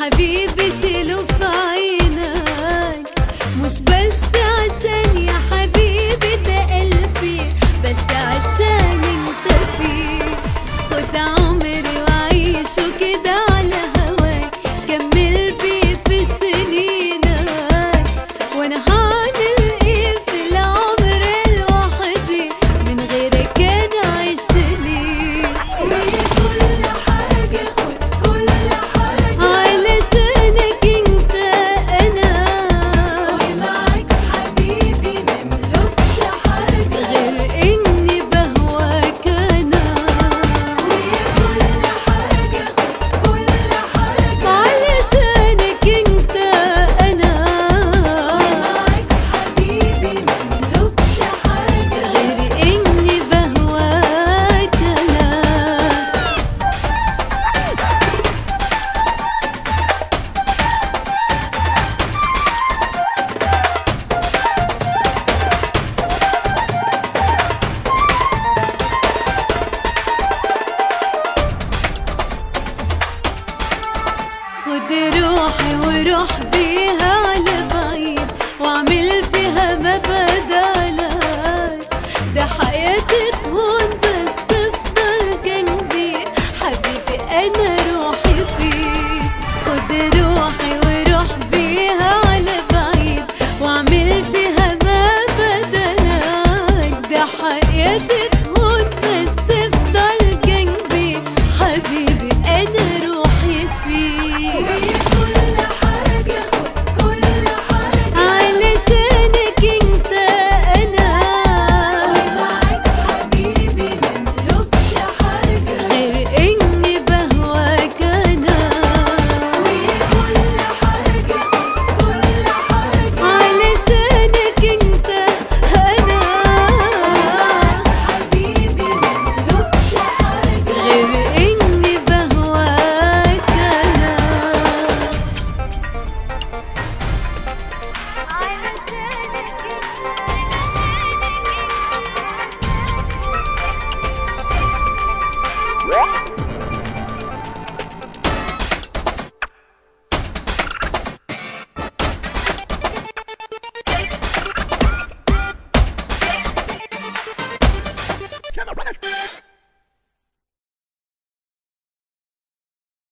حبيبي شيله في عينك مش بس عشان يا حبيبي ده قلبي بس عشان انت فيه خد عمري وعيشه كده على هواك كمل بيه في سنينك وانا هعمل ايه في العمر لوحدي من غيرك انا عايش ليه كل حاجة خد كل حاجة علشانك انت انا ومعاك حبيبي مملكش حاجة غير اني بهواك انا كل حاجة خد كل حاجة علشانك انت انا ومعاك حبيبي مملكش حاجة غير اني بهواك انا خد روحي وروح بيها على بعيد واعمل فيها ما بدالك ده حياتي تهون بس افضل جنبي حبيبي انا روحي فيك خد روحي وروح بيها على بعيد واعمل فيها ما بدالك ده حياتي تهون بس افضل جنبي حبيبي انا روحي فيك كل حاجة خد كل حاجة علشانك انت انا ومعاك حبيبي مملكش حاجة غير اني بهواك انا كل حاجة خد كل حاجة علشانك انت انا حبيبي مملكش حاجة غير اني بهواك انا What?